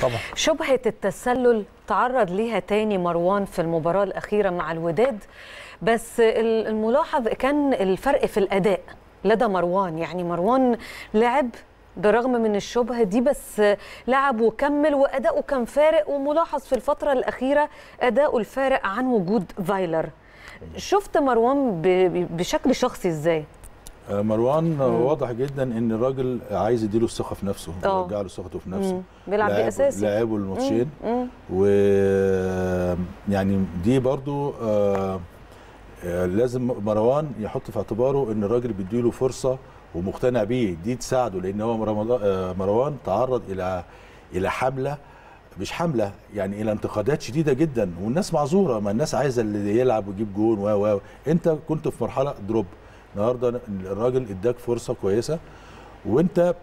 طبعا شبهة التسلل تعرض ليها تاني مروان في المباراة الأخيرة مع الوداد بس ال- الملاحظ كان الفرق في الأداء لدى مروان يعني مروان لعب بالرغم من الشبهة دي بس لعب وكمل وأداؤه كان فارق وملاحظ في الفترة الأخيرة أداؤه الفارق عن وجود فايلر شفت مروان ب- ب- بشكل شخصي ازاي؟ آه، مروان واضح جدا ان الراجل عايز يديله الثقه في نفسه آه. يرجع له ثقته في نفسه مم. بيلعب لعبه- بأساسي. لعبه الماتشين مم. و يعني دي برضو آه، آه، لازم مروان يحط في اعتباره ان الراجل بيديله فرصه ومقتنع بيه دي تساعده لان هو رمضان آه، مروان تعرض الى الى حمله مش حمله يعني الى انتقادات شديده جدا والناس معذوره ما الناس عايزه اللي يلعب ويجيب جون و و انت كنت في مرحله دروب النهارده الراجل اداك فرصه كويسه وانت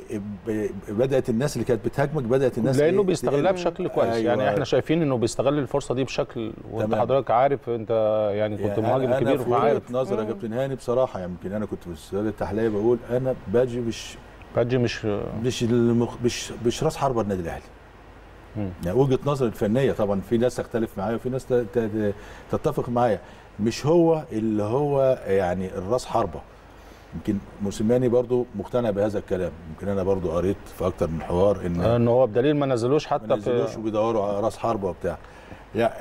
ب- بدات الناس اللي كانت بتهاجمك بدات الناس لانه إيه؟ بيستغلها تقل. بشكل كويس أيوة. يعني احنا شايفين انه بيستغل الفرصه دي بشكل وانت تمام. حضرتك عارف انت يعني كنت يعني مهاجم أنا كبير في وجهه وعارف نظر يا كابتن هاني بصراحه يعني يمكن انا كنت في استاد التحليه بقول انا باجي مش بادجي مش مش المخ... مش مش راس حربه النادي الاهلي مم. يعني وجهه نظر الفنيه طبعا في ناس تختلف معايا وفي ناس ت... ت... تتفق معايا مش هو اللي هو يعني الراس حربه يمكن موسيماني برضو مقتنع بهذا الكلام يمكن انا برضو قريت في اكتر من حوار ان ان هو بدليل ما نزلوش ما حتى نزلوش في وبيدوروا على راس حربه وبتاع يعني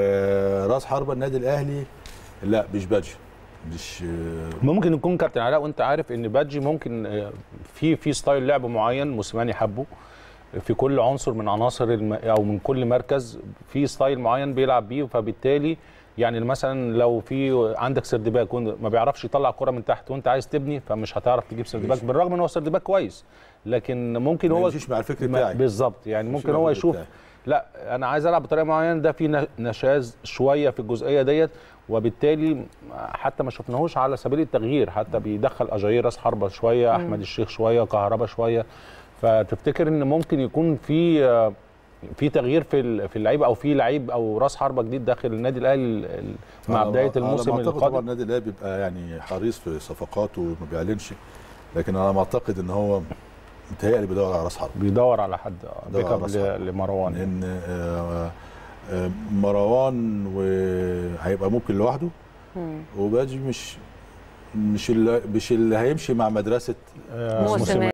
آه راس حربه النادي الاهلي لا مش باجي مش آه ممكن يكون كابتن علاء وانت عارف ان بادجي ممكن آه، في في ستايل لعب معين موسيماني حبه في كل عنصر من عناصر الم... او من كل مركز في ستايل معين بيلعب بيه فبالتالي يعني مثلا لو في عندك سردباك وإن- ما بيعرفش يطلع الكره من تحت وانت عايز تبني فمش هتعرف تجيب سردباك ماشي. بالرغم ان هو سردباك كويس لكن ممكن ما هو يمشيش مع الفكر ما- بتاعي بالظبط يعني مش ممكن مع هو الفكر يشوف بتاعي. لا انا عايز العب بطريقه معينه ده في ن- نشاز شويه في الجزئيه ديت وبالتالي حتى ما شفناهوش على سبيل التغيير حتى بيدخل اجاير راس حربه شويه احمد الشيخ شويه كهربا شويه فتفتكر ان ممكن يكون في آه، في تغيير في ال- في اللعيبه او في لعيب او راس حربه جديد داخل النادي الاهلي ال- ال- مع على- بدايه على ما الموسم أعتقد طبعا القادم النادي الاهلي بيبقى يعني حريص في صفقاته وما بيعلنش لكن انا ما اعتقد ان هو متهيألي بيدور على راس حرب بيدور على حد آه، بيدور بيك على اب راس ل- حربة. لمروان يعني. لان آه، آه، مروان وهيبقى ممكن لوحده وباجي مش مش اللي مش اللي هيمشي مع مدرسه آه، موسيماني.